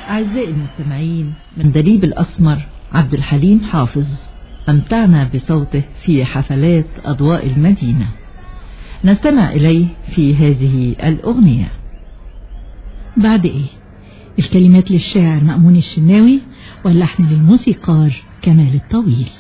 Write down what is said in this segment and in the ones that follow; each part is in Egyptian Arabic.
أعزائي المستمعين من دليب الأسمر عبد الحليم حافظ أمتعنا بصوته في حفلات أضواء المدينة نستمع إليه في هذه الأغنية بعد إيه الكلمات للشاعر مأمون الشناوي واللحن للموسيقار كمال الطويل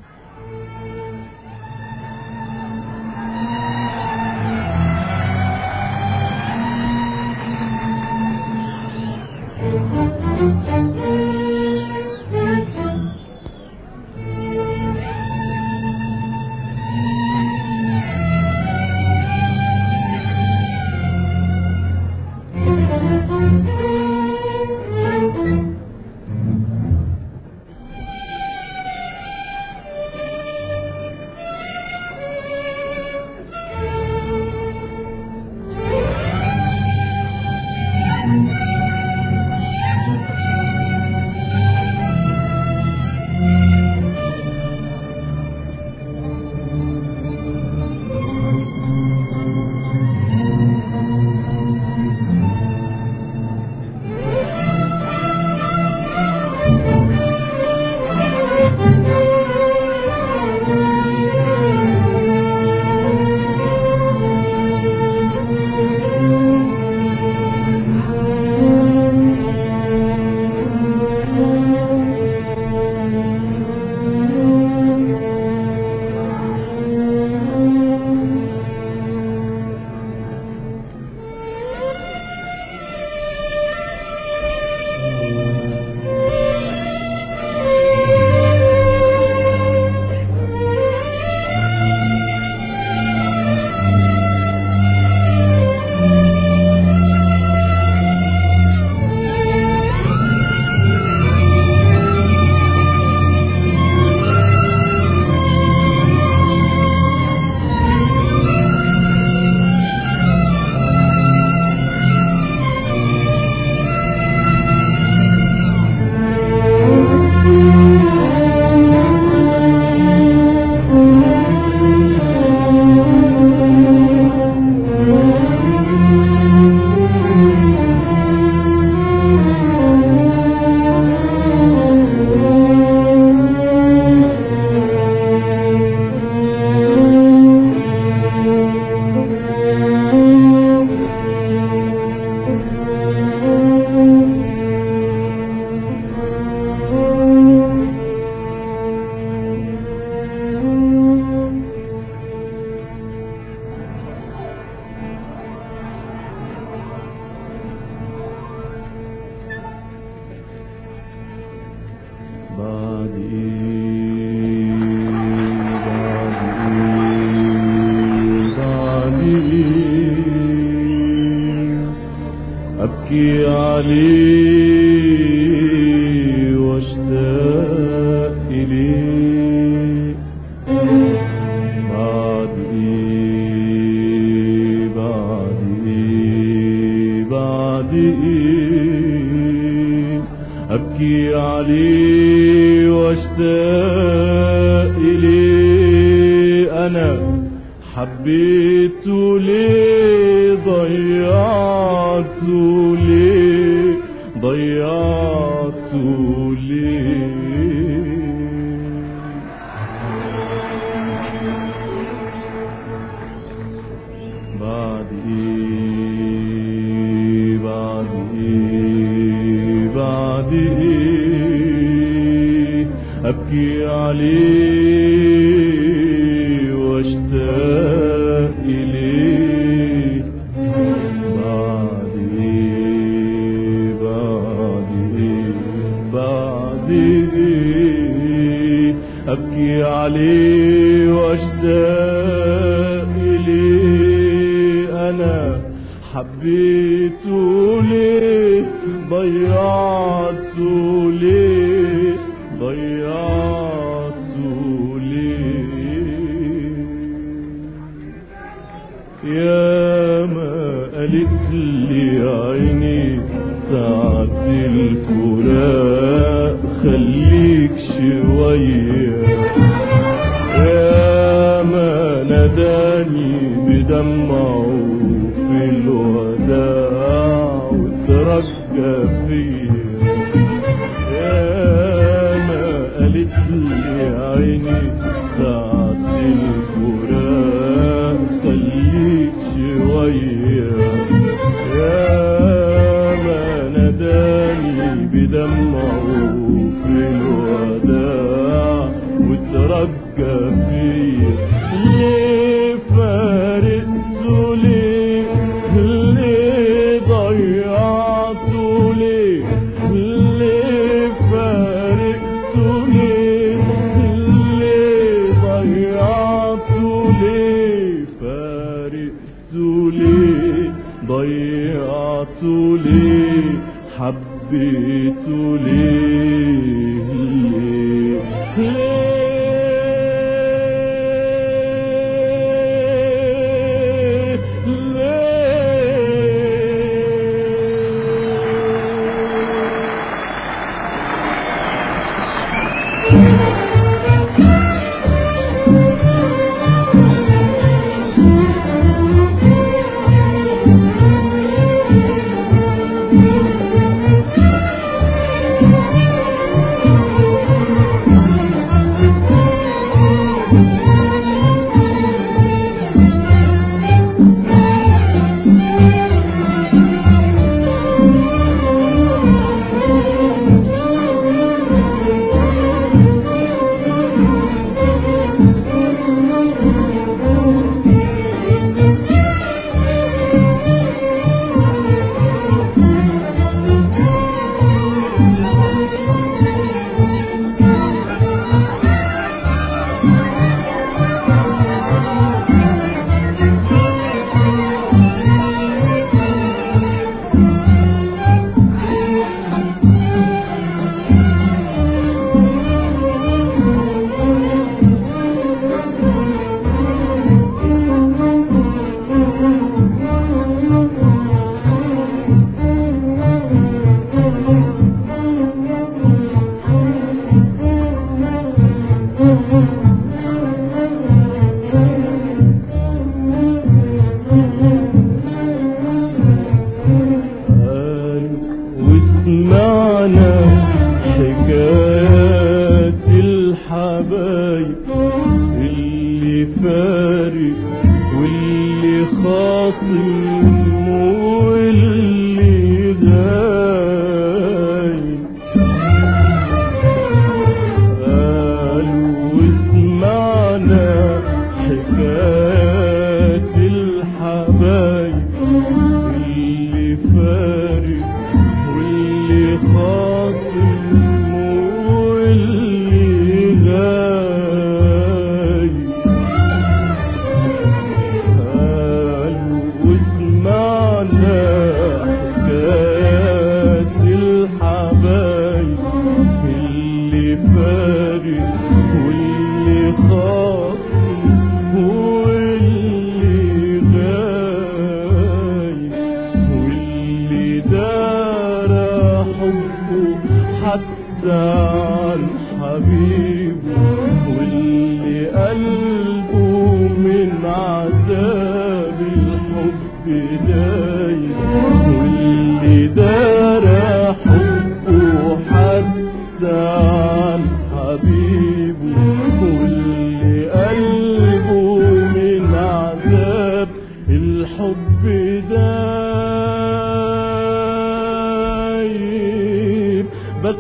بعد ايه بعد ايه بعد ايه ابكي عليه واشتاق اليه بعد ايه بعد ايه بعد ايه ابكي عليه واشتاق اليه انا حبيته ليه ضيعته ليه ضيعته ليه بعد ايه بعد ايه بعد ايه ابكي عليه واشتاق اليه بعد ايه بعد ايه بعد ايه ابكي عليه واشتاق اليه انا حبيته ليه ضيعته ليه ضيعته ليه يا ما قالت لي عيني ساعة الفراق خليك شوية يا ما ناداني بدمعه في الوداع وترجى فيا بدمعه في الوداع وترجى فيا ليه فارقته ليه ليه ضيعته ليه ليه فارقته ليه ليه ضيعته ليه فارقته ليه ضيعته ليه حبيته ليه ليه ليه ليه قالوا وسمعنا حكايات الحبايب اللي فارق واللي خاصم واللي غايب قالوا وسمعنا حكايات الحبايب اللي فارق واللي خاصم واللي غايب قالوا وسمعنا حكايات الحبايب اللي فارق واللي خاصم واللي غايب واللي دار حبه حتى عن حبيبه واللي قلبه من عذاب الحب دايب واللي دار حبه حتى عن حبيبه واللي قلبه من عذاب الحب دايب بس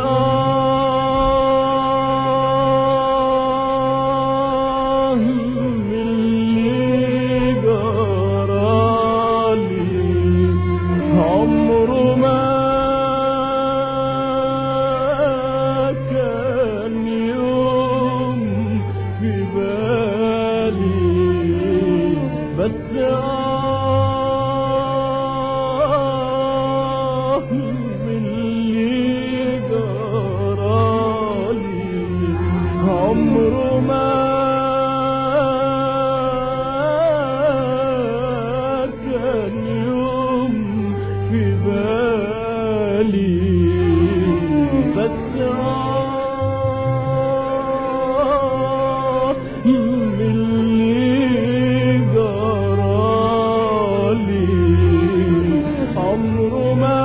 آه من اللي جرالي عمره ما كان يوم في بالي بس آه من اللي جرالي عمره ما كان يوم في بالي بس آه من اللي جرالي عمره ما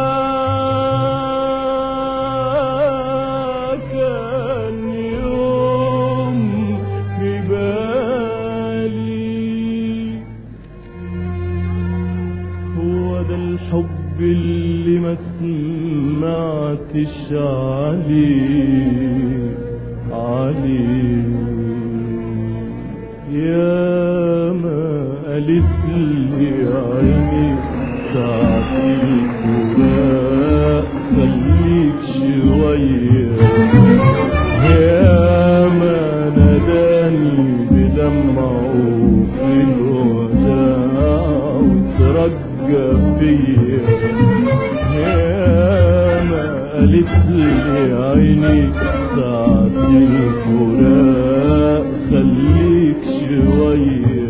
كان يوم في بالي هو ده الحب باللي ما سمعتش عليه عليه يا ما قالت لي عيني ساعة الفراق خليك شوية يا ما ناداني بدمعه في الوداع وترجى فيا يا ما قالت لي عيني ساعة الفراق خليك شوية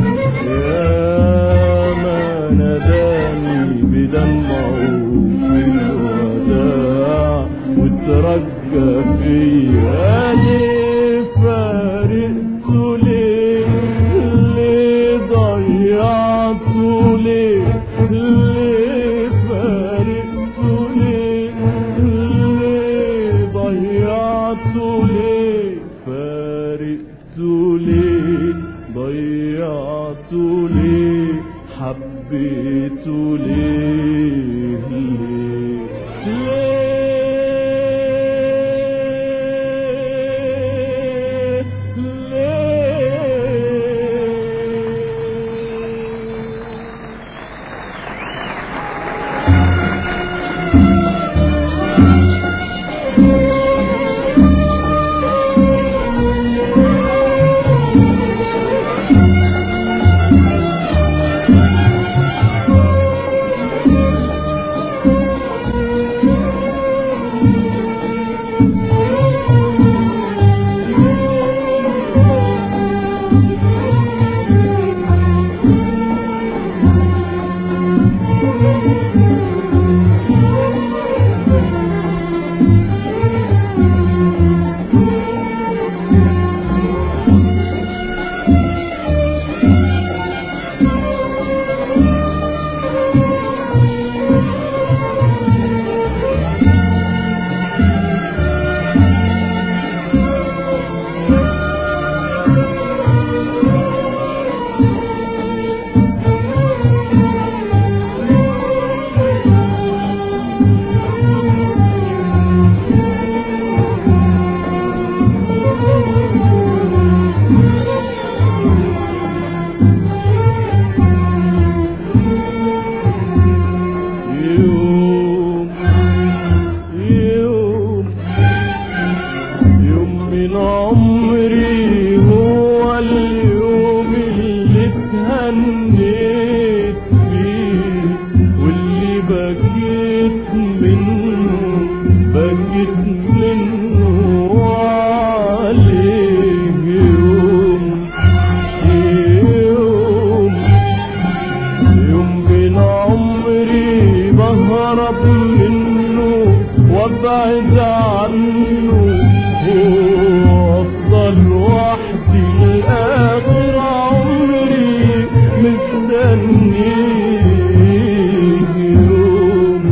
يا ما ناداني بدمعه في الوداع وترجى فيا ليه فارقته ليه ليه ضيعته ليه ليه فارقته ليه ليه ضيعته ليه فارقته ليه ضيعته ليه حبيته ليه ليه ليه ليه يوم يوم يوم من عمري هو اليوم اللي اتهنيت فيه واللي بكيت منه بكيت منه عليه يوم يوم يوم من عمري بهرب منه وابعد عنه وافضل وحدي لاخر عمري مستنيه يوم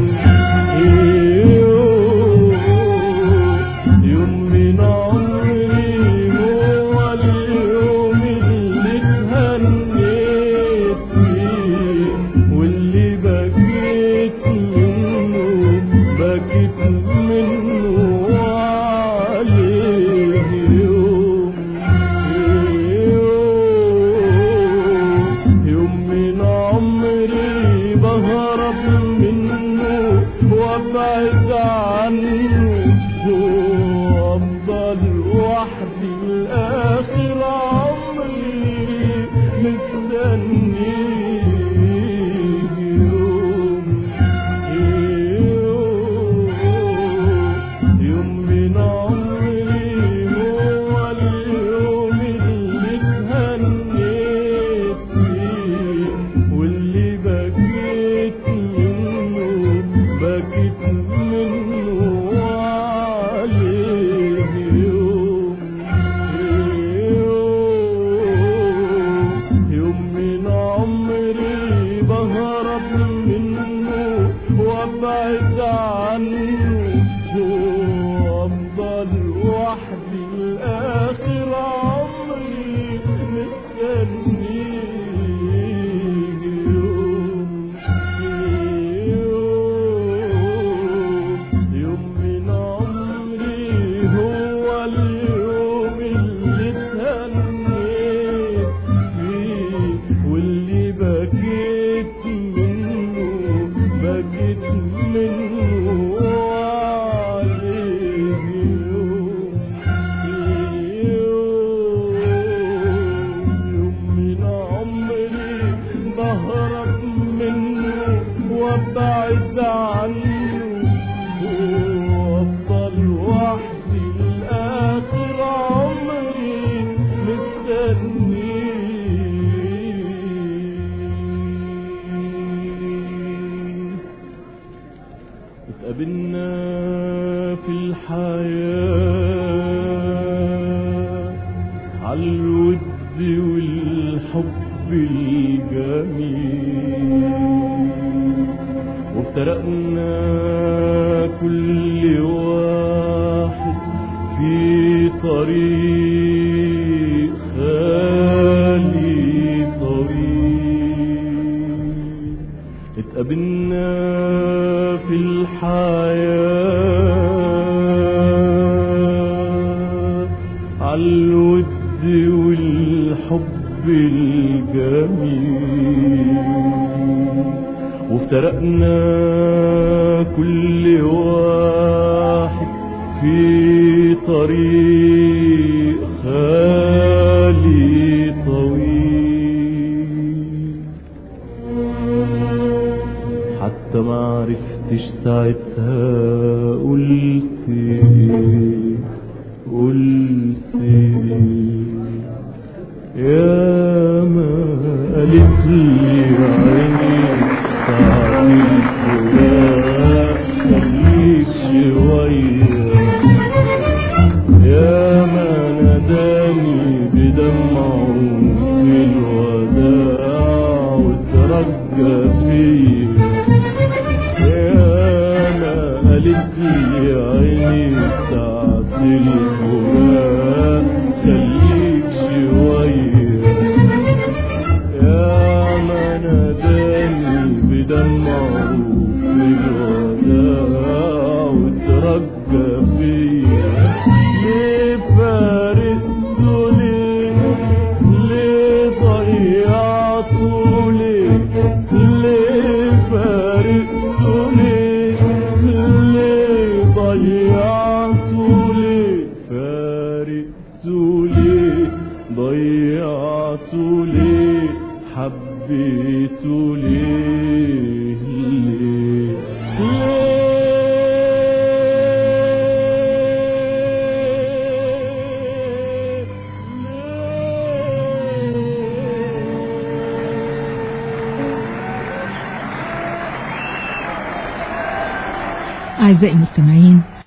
يوم يوم من عمري هو اليوم اللي اتهنيت فيه واللي بكيت منه بكيت منه عليه يوم يوم يوم من عمري بهرب منه وابعد عنه وافضل وحدي لاخر عمري مستنيه يوم يوم يوم من عمري هو اليوم اللي اتهنيت فيه واللي بكيت منه بكيت منه عليه يوم يوم يوم من عمري بهرب منه وابعد عنه وافضل وحدي لاخر عمري مستنيه يوم يوم وابعد عنه وافضل وحدي لاخر عمري مستنيه اتقابلنا في الحياة عالود والحب الجميل وافترقنا كل واحد في طريق خالي طويل اتقابلنا في الحياة عالود والحب الجميل وافترقنا كل واحد في طريق خالي طويل حتى ما عرفتش ساعتها قلت ايه قلت ايه يا ما قالت لي عيني ساعة الفراق خليك شوية يا ما ناداني بدمعه في الوداع وترجى فيا يا ما قالت لي عيني ساعة الفراق خليك شوية يا ما ناداني بدمعه في الوداع وترجى فيا ليه فارقته ليه ليه ضيعته ليه ليه فارقته ليه ليه ضيعته ليه فارقته ليه ضيعته ليه حبيته ليه ليه ليه أعزائي المستمعين